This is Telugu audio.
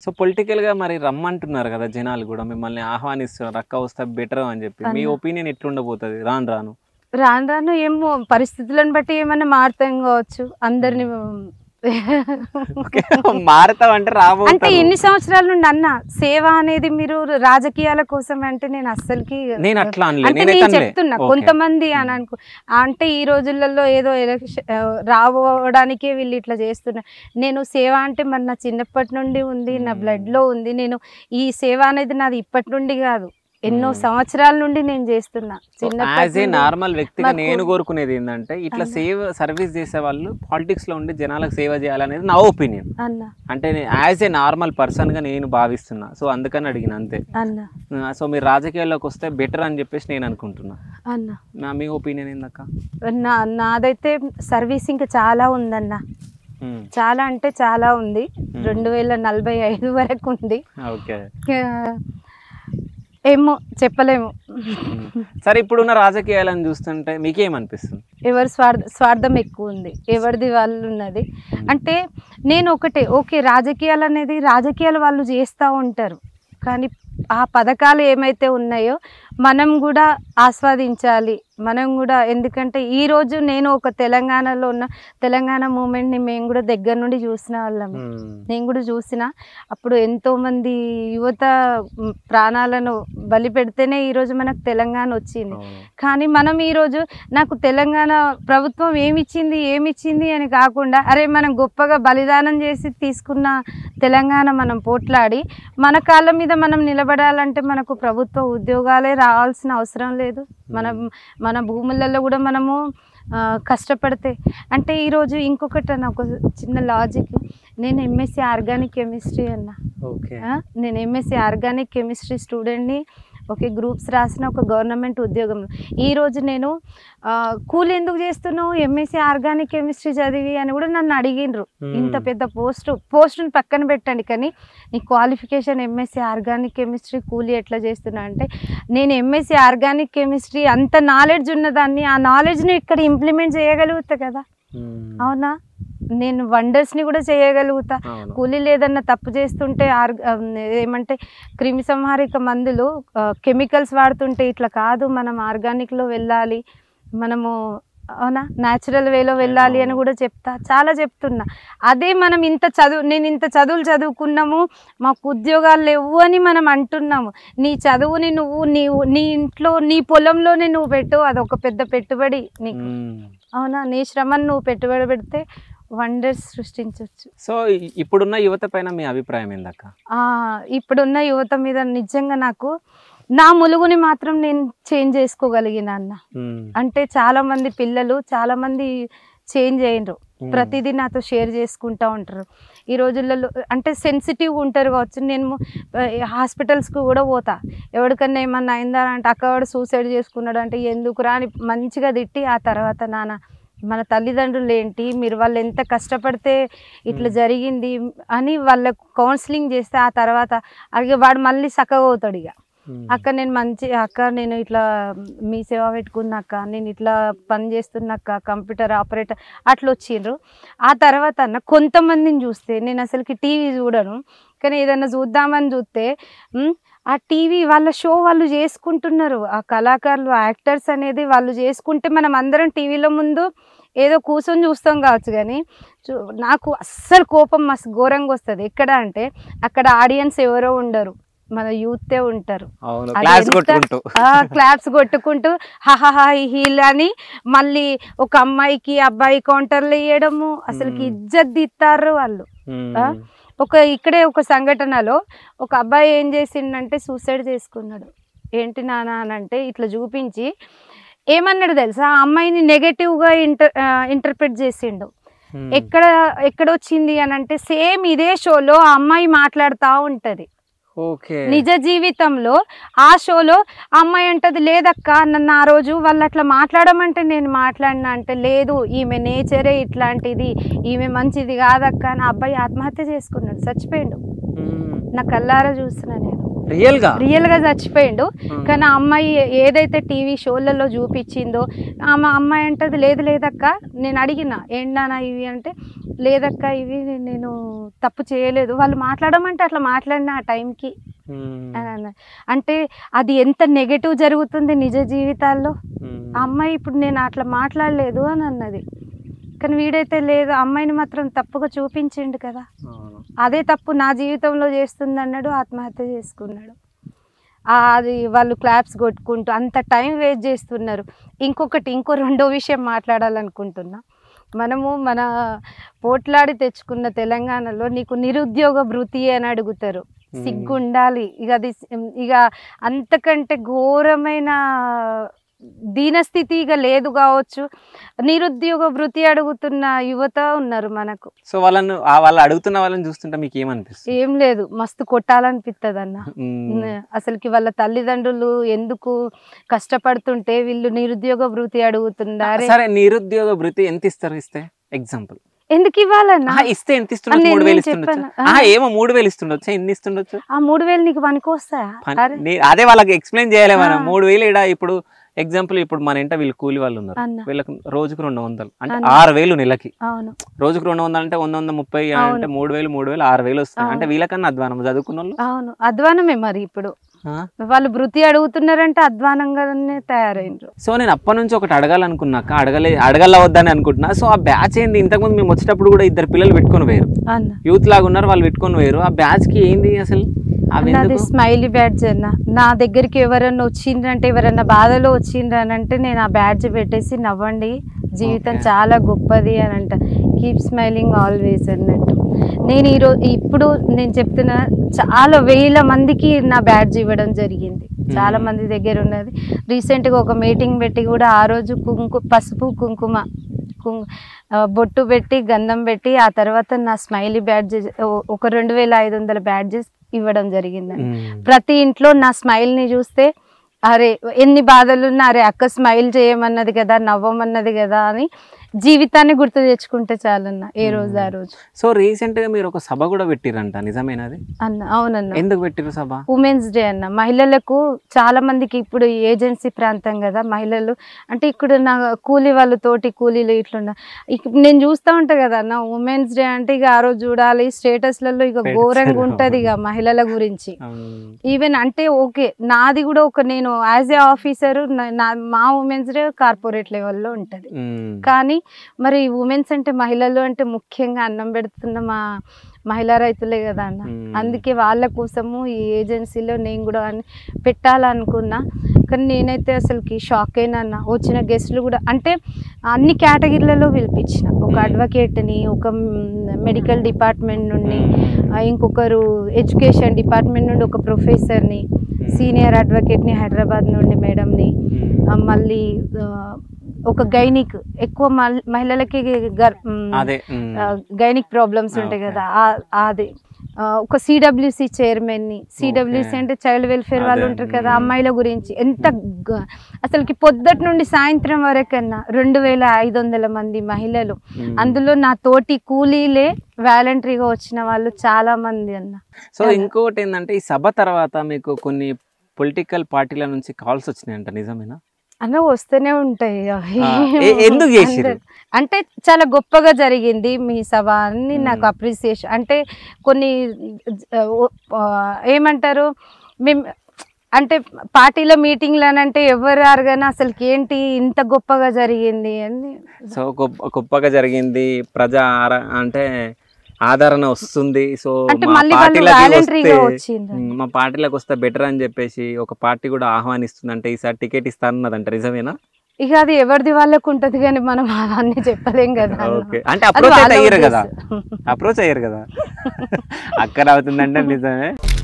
సో పొలిటికల్ గా మరి రమ్మంటున్నారు కదా జనాలు కూడా మిమ్మల్ని ఆహ్వానిస్తున్నారు అక్క వస్తే బెటర్ అని చెప్పి మీ అన్న. ఒపీనియన్ ఎట్లుండబోతుంది రాను రాను రాను రాను ఏమో పరిస్థితులను బట్టి ఏమైనా మారుతాం కావచ్చు అందరిని ఓకే మారుతావు అంటే అంటే రాబోతావు ఎన్ని సంవత్సరాల నుండి అన్న సేవ అనేది మీరు రాజకీయాల కోసం అంటే నేను అస్సలకి నేను అట్లా అనలే అంటే నేనైతే నేను అనలే చెప్తున్నా ఓకే. కొంతమంది అని అనుకో అంటే ఈ రోజులలో ఏదో ఎలక్షన్ రావడానికే వీళ్ళు ఇట్లా చేస్తున్నారు నేను సేవ అంటే మరి నా చిన్నప్పటి నుండి ఉంది నా మ్మ్. బ్లడ్ లో ఉంది నేను ఈ సేవ అనేది నాది ఇప్పటి నుండి కాదు ఎన్నో మ్మ్. సంవత్సరాల నుండి నేను చేస్తున్నా చిన్నప్పటి యాజ్ ఏ నుండి. నార్మల్ వ్యక్తిగా మాకు- నేను కోరుకునేది ఏంటంటే ఇట్లా అన్న. సేవ సర్వీస్ చేసే వాళ్ళు పాలిటిక్స్ లో ఉండి జనాలకు సేవ చేయాలనేది నా ఒపీనియన్ అన్న అంటే యాజ్ ఏ నార్మల్ పర్సన్ గా నేను భావిస్తున్నా సో అందుకని అడిగిన అంతే అన్న సో మీరు రాజకీయాల్లోకి వస్తే బెటర్ అని చెప్పేసి నేను అనుకుంటున్నా అన్న నా మీ ఒపీనియన్ ఏందక్క నా నాదైతే సర్వీస్ ఇంకా చాలా ఉందన్న మ్మ్. చాలా అంటే చాలా ఉంది రెండు వేల నలభై ఐదు వరకు ఉంది ఓకే ఆ, ఏమో చెప్పలేము సరే ఇప్పుడున్న రాజకీయాలను చూస్తుంటే మీకేమనిపిస్తుంది ఎవరి స్వార్థ స్వార్థం ఎక్కువ ఉంది ఎవరిది వాళ్ళు ఉన్నది అంటే నేను ఒకటే ఓకే రాజకీయాలు అనేది రాజకీయాలు వాళ్ళు చేస్తూ ఉంటారు కానీ ఆ పథకాలు ఏమైతే ఉన్నాయో మనం కూడా ఆస్వాదించాలి మనం కూడా ఎందుకంటే ఈరోజు నేను ఒక తెలంగాణలో ఉన్న తెలంగాణ మూమెంట్ని మేము కూడా దగ్గర నుండి చూసిన వాళ్ళము నేను కూడా చూసిన అప్పుడు ఎంతో మంది యువత మ్, ప్రాణాలను బలి పెడితేనే ఈరోజు మనకు తెలంగాణ వచ్చింది కానీ మనం ఈరోజు నాకు తెలంగాణ ప్రభుత్వం ఏమిచ్చింది ఏమిచ్చింది అని కాకుండా అరే మనం గొప్పగా బలిదానం చేసి తీసుకున్న తెలంగాణ మనం పోట్లాడి మన కాళ్ళ మీద మనం నిలబడాలంటే మనకు ప్రభుత్వ ఉద్యోగాలే రావాల్సిన అవసరం లేదు మనం మన భూములలో కూడా మనము ఆ, కష్టపడితే అంటే ఈరోజు ఇంకొకటి అన్న ఒక చిన్న లాజిక్ నేను ఎంఎస్సి ఆర్గానిక్ కెమిస్ట్రీ అన్న ఓకే ఆ, నేను ఎంఎస్సి ఆర్గానిక్ కెమిస్ట్రీ స్టూడెంట్ని ఓకే గ్రూప్స్ రాసిన ఒక గవర్నమెంట్ ఉద్యోగంలో ఈరోజు నేను ఆ, కూలి ఎందుకు చేస్తున్నావు ఎంఎస్సి ఆర్గానిక్ కెమిస్ట్రీ చదివి అని కూడా నన్ను అడిగినరు ఇంత పెద్ద పోస్ట్ పోస్టుని పక్కన పెట్టండి కానీ నీ క్వాలిఫికేషన్ ఎంఎస్సి ఆర్గానిక్ కెమిస్ట్రీ కూలీ ఎట్లా చేస్తున్నా అంటే నేను ఎంఎస్సి ఆర్గానిక్ కెమిస్ట్రీ అంత నాలెడ్జ్ ఉన్నదాన్ని ఆ నాలెడ్జ్ని ఇక్కడ ఇంప్లిమెంట్ చేయగలుగుతా కదా అవునా నేను వండర్స్ని కూడా చేయగలుగుతా అవును కూలీలు ఏదన్నా తప్పు చేస్తుంటే ఆర్ ఆ, ఏమంటే క్రిమి సంహారిక మందులు కెమికల్స్ వాడుతుంటే ఇట్లా కాదు మనం ఆర్గానిక్లో వెళ్ళాలి మనము అవునా న్యాచురల్ వేలో వెళ్ళాలి అని కూడా చెప్తా చాలా చెప్తున్నా అదే మనం ఇంత చదువు నేను ఇంత చదువులు చదువుకున్నాము మాకు ఉద్యోగాలు లేవు అని మనం అంటున్నాము నీ చదువుని నువ్వు నీ నీ ఇంట్లో నీ పొలంలోనే నువ్వు పెట్టు అదొక పెద్ద పెట్టుబడి నీకు మ్మ్. అవునా నీ శ్రమను నువ్వు పెట్టుబడి పెడితే వండర్స్ సృష్టించవచ్చు సో ఇ- ఇప్పుడున్న యువత పైన మీ అభిప్రాయం ఏందక్క ఆ, ఇప్పుడున్న యువత మీద నిజంగా నాకు నా ములుగుని మాత్రం నేను చేంజ్ చేసుకోగలిగిన అన్న మ్మ్. అంటే చాలా మంది పిల్లలు చాలా మంది చేంజ్ అయ్యిండ్రు మ్మ్. ప్రతిదీ నాతో షేర్ చేసుకుంటూ ఉంటారు ఈ రోజులలో అంటే సెన్సిటివ్ ఉంటారు కావచ్చు నేను హాస్పిటల్స్కి కూడా పోతా ఎవరికన్నా ఏమన్నా అయిందా అంటే అక్కవాడు సూసైడ్ చేసుకున్నాడు అంటే ఎందుకురా అని మంచిగా తిట్టి ఆ తర్వాత నాన్న మన తల్లిదండ్రులు ఏంటి మీరు వాళ్ళు ఎంత కష్టపడితే ఇట్లా మ్మ్. జరిగింది అని వాళ్ళకు కౌన్సిలింగ్ చేస్తే ఆ తర్వాత అడిగే వాడు మళ్ళీ చక్కగా అవుతాడు ఇక మ్మ్. అక్క నేను మంచి అక్క నేను ఇట్లా మీ సేవ పెట్టుకున్నాక నేను ఇట్లా పని చేస్తున్నాక కంప్యూటర్ ఆపరేటర్ అట్లా వచ్చిండ్రు ఆ తర్వాత అన్న కొంతమందిని చూస్తే నేను అసలుకి టీవీ చూడను కానీ ఏదైనా చూద్దామని చూస్తే ఉమ్, ఆ టీవీ వాళ్ళ షో వాళ్ళు చేసుకుంటున్నారు ఆ కళాకారులు యాక్టర్స్ అనేది వాళ్ళు చేసుకుంటే మనం అందరం టీవీలో ముందు ఏదో కూర్చొని చూస్తాం కావచ్చు కానీ చూ- నాకు అస్సలు కోపం మస్తు ఘోరంగా వస్తుంది ఎక్కడ అంటే అక్కడ ఆడియన్స్ ఎవరో ఉండరు మన యూతే ఉంటారు అవును అది క్లాస్ ఎంత- కొట్టుకుంటూ ఆ క్లాప్స్ కొట్టుకుంటూ హహహా హీల్ అని మళ్ళీ ఒక అమ్మాయికి అబ్బాయి కౌంటర్లు వేయడము అసలుకి మ్మ్. ఇజ్జత్ దిత్తారు వాళ్ళు మ్మ్. ఆ? ఒక ఇక్కడే ఒక సంఘటనలో ఒక అబ్బాయి ఏం చేసిండంటే సూసైడ్ చేసుకున్నాడు ఏంటి నాన్న అని అంటే ఇట్లా చూపించి ఏమన్నాడు తెలుసా ఆ అమ్మాయిని నెగటివ్గా ఇంటర్ ఇంటర్ప్రిట్ చేసిండు మ్మ్. ఎక్కడ ఎక్కడొచ్చింది అని అంటే సేమ్ ఇదే షోలో ఆ అమ్మాయి మాట్లాడుతూ ఉంటది ఓకే నిజ జీవితంలో ఆ షోలో ఆ అమ్మాయి అంటది లేదక్క నన్ను ఆ రోజు వాళ్ళు అట్లా మాట్లాడమంటే నేను మాట్లాడినా అంటే లేదు ఈమె నేచరే ఇట్లాంటిది ఈమె మంచిది కాదక్క అని ఆ అబ్బాయి ఆత్మహత్య చేసుకున్నాడు చచ్చిపోయాడు మ్మ్. నా కల్లారా చూస్తున్నా నేను రియల్ గా రియల్ గా చచ్చిపోయిండు ఆ. కానీ ఆ అమ్మాయి ఏదైతే టీవీ షోలలో చూపించిందో ఆమె అమ్మాయి అంటది లేదు లేదక్క నేను అడిగిన ఏంటన్నా ఇవి అంటే లేదక్క ఇవి నేను తప్పు చేయలేదు వాళ్ళు మాట్లాడమంటే అట్లా మాట్లాడిన ఆ టైంకి ఉమ్. అని అన్నారు అంటే అది ఎంత నెగటివ్ జరుగుతుంది నిజ జీవితాల్లో ఉమ్. ఆ అమ్మాయి ఇప్పుడు నేను అట్లా మాట్లాడలేదు అని అన్నది కానీ వీడైతే లేదు ఆ అమ్మాయిని మాత్రం తప్పుగా చూపించిండు కదా అవును. అదే తప్పు నా జీవితంలో చేస్తుంది అన్నాడు ఆత్మహత్య చేసుకున్నాడు ఆ, అది వాళ్ళు క్లాప్స్ కొట్టుకుంటూ అంత టైం వేస్ట్ చేస్తున్నారు ఇంకొకటి ఇంకో రెండో విషయం మాట్లాడాలనుకుంటున్నా మనము మన పోట్లాడి తెచ్చుకున్న తెలంగాణలో నీకు నిరుద్యోగ భృతి అని అడుగుతారు సిగ్గు ఉండాలి ఇక అది ఇక అంతకంటే ఘోరమైన దీనస్థితి ఇక లేదు కావచ్చు నిరుద్యోగ భృతి అడుగుతున్న యువత ఉన్నారు మనకు సో వాళ్ళను ఆ వాళ్ళు అడుగుతున్న వాళ్ళని చూస్తుంటే మీకు ఏమనిపిస్తుంది ఏం లేదు మస్తు కొట్టాలనిపిస్తుంది అన్న ఉమ్. అసలుకి వాళ్ళ తల్లిదండ్రులు ఎందుకు కష్టపడుతుంటే వీళ్ళు నిరుద్యోగ భృతి అడుగుతున్నారు సరే నిరుద్యోగ భృతి ఎంత ఇస్తారు ఇస్తే ఎగ్జాంపుల్ ఎందుకు ఇవ్వాలన్నా ఇస్తే ఎంత ఇస్తుండొచ్చు నేను మూడు వేలు నేను ఇస్తుండొచ్చు చెప్పాను. ఆహా, ఏమో మూడు వేలు ఇస్తుండొచ్చు ఎన్ని ఇస్తుండొచ్చు ఆ మూడు వేలు నీకు పనికి వస్తాయా పని- అరే నీ- అదే వాళ్ళకి ఎక్స్ప్లెయిన్ చేయాలి మనం ఆ. మూడు వేలు ఇడ ఇప్పుడు ఎగ్జాంపుల్ ఇప్పుడు మన ఇంట వీళ్ళు కూలి వాళ్ళు ఉన్నారు అన్న వీళ్ళకి రోజుకు రెండు వందలు అంటే అన్న. ఆరు వేలు నెలకి అవును రోజుకు రెండు వందలు అంటే వంద వంద ముప్పై అంటే అవును. మూడు వేలు మూడు వేలు ఆరు వేలు వస్తాయి అవును. అంటే వీళ్ళకన్నా అధ్వానం చదువుకున్న వాళ్ళు అవును అధ్వానమే మరి ఇప్పుడు ఆ? వాళ్ళు భృతి అడుగుతున్నారంటే అధ్వానంగానే తయారైనరు సో నేను అప్పటి నుంచి ఒకటి అడగాలనుకున్నాక అడగలే అడగల వద్దని అనుకుంటున్నా సో ఆ బ్యాచ్ ఏంది ఇంతకుముందు మేము వచ్చేటప్పుడు కూడా ఇద్దరు పిల్లలు పెట్టుకొని పోయారు అన్న యూత్ లాగా ఉన్నారు వాళ్ళు పెట్టుకొని పోయారు ఆ బ్యాచ్ కి ఏంది అసలు అవి నాది ఎందుకు? స్మైలీ బ్యాడ్జ్ అన్న నా దగ్గరికి ఎవరన్నా వచ్చిండ్రంటే ఎవరన్నా బాధలో వచ్చిండ్రనంటే నేను ఆ బ్యాడ్జ్ పెట్టేసి నవ్వండి జీవితం Okay. చాలా చాలా గొప్పది అని అంట కీప్ స్మైలింగ్ ఆల్వేస్ అన్నట్టు నేను ఈరోజు ఇప్పుడు నేను చెప్తున్నా చాలా వేల మందికి నా బ్యాడ్జ్ ఇవ్వడం జరిగింది చాలా Hmm. మంది దగ్గర ఉన్నది రీసెంట్గా ఒక మీటింగ్ పెట్టి కూడా ఆ రోజు కుంకు పసుపు కుంకుమ కుం ఆ, బొట్టు పెట్టి గంధం పెట్టి ఆ తర్వాత నా స్మైలీ బ్యాడ్జ్ ఒక రెండు వేల ఐదు వందల బ్యాడ్జెస్ ఇవ్వడం జరిగిందండి మ్మ్. ప్రతి ఇంట్లో నా స్మైల్ని చూస్తే అరే ఎన్ని బాధలున్నా అరే అక్క స్మైల్ చేయమన్నది కదా నవ్వమన్నది కదా అని జీవితాన్ని గుర్తు తెచ్చుకుంటే చాలన్న ఏ రోజు ఆ రోజు సో రీసెంట్ గా మీరు ఒక సభ కూడా పెట్టిరంట నిజమేనది అన్న అవునన్న ఎందుకు పెట్టిరు సభ ఉమెన్స్ డే అన్న మహిళలకు చాలా మందికి ఇప్పుడు ఏజెన్సీ ప్రాంతం కదా మహిళలు అంటే ఇక్కడ నా కూలీ వాళ్ళు తోటి కూలీలు ఇట్లున్న ఇక నేను చూస్తూ ఉంటా కదా అన్న ఉమెన్స్ డే అంటే ఇక ఆ రోజు చూడాలి స్టేటస్లలో ఇక Status ఘోరంగా లో. ఉంటది ఇక మహిళల గురించి మ్మ్. ఈవెన్ అంటే ఓకే నాది కూడా ఒక నేను యాజ్ ఏ ఆఫీసర్ నా మా ఉమెన్స్ డే కార్పొరేట్ లెవెల్లో ఉంటుంది మ్మ్. కానీ మరి ఉమెన్స్ అంటే మహిళలు అంటే ముఖ్యంగా అన్నం పెడుతున్న మా మహిళా రైతులే కదా అన్న మ్మ్. అందుకే వాళ్ళ కోసము ఈ ఏజెన్సీలో నేను కూడా అన్ని పెట్టాలనుకున్నా కానీ నేనైతే అసలుకి షాక్ అయినా అన్న వచ్చిన గెస్ట్లు కూడా అంటే అన్ని కేటగిరీలలో పిలిపించిన ఒక మ్మ్. అడ్వకేట్ని ఒక మెడికల్ డిపార్ట్మెంట్ నుండి మ్మ్. ఆ, ఇంకొకరు ఎడ్యుకేషన్ డిపార్ట్మెంట్ నుండి ఒక ప్రొఫెసర్ని సీనియర్ అడ్వకేట్ని హైదరాబాద్ నుండి మేడంని మ్మ్. ఆ, మళ్ళీ ఆ, ఒక గైనిక్ ఎక్కువ మల్- మహిళలకి గర్- మ్, అదే మ్మ్. ఆ, గైనిక్ ప్రాబ్లమ్స్ ఉంటాయి Okay. కదా ఆ- అది ఆ, ఒక సిడబ్ల్యూసి చైర్మన్ని సిడబ్ల్యూసి Okay. అంటే చైల్డ్ వెల్ఫేర్ వాళ్ళు అదే, ఉంటారు కదా మ్. అమ్మాయిల గురించి ఎంత గ- అసలుకి పొద్దుటి నుండి సాయంత్రం వరకన్నా రెండు వేల ఐదు వందల మంది మహిళలు మ్మ్. అందులో నా తోటి కూలీలే వాలంటరీగా వచ్చిన వాళ్ళు చాలా మంది అన్న సో చాలా. ఇంకొకటి ఏంటంటే ఈ సభ తర్వాత మీకు కొన్ని పొలిటికల్ పార్టీల నుంచి కాల్స్ వచ్చినాయంట నిజమేనా అన్న వస్తూనే ఉంటాయి అవి. ఆ, ఎ- ఎందుకు చేసిర్రు? అందరు- అంటే చాలా గొప్పగా జరిగింది మీ సభ అని నాకు మ్మ్. అప్రిసియేషన్ అంటే కొన్ని ఆ, ఓ- ఆ, ఏమంటారు మేము అంటే పార్టీలో మీటింగ్లు అని అంటే ఎవరు రారు కానీ అసలుకి ఏంటి ఇంత గొప్పగా జరిగింది అని సో గొప్ప గొప్పగా జరిగింది ప్రజా ఆర- అంటే ఆదరణ వస్తుంది సో అంటే మా మళ్ళీ వాళ్ళు పార్టీలకి వాలంటరీగా వస్తే వచ్చిండ్రు ఉమ్, మా పార్టీలకు వస్తే బెటర్ అని చెప్పేసి ఒక పార్టీ కూడా ఆహ్వానిస్తుంది అంటే ఈసారి టికెట్ ఇస్తానన్నదంట నిజమేనా ఇక అది ఎవరిది వాళ్ళకు ఉంటది కానీ మనం అవన్నీ చెప్పలేం కదా అన్న. ఓకే అంటే అది అప్రోచ్ అయితే వాళ్ళ అయ్యారు కదా ఉద్దేశం. అప్రోచ్ అయ్యారు కదా అక్కడ అవుతుందంటే నిజమే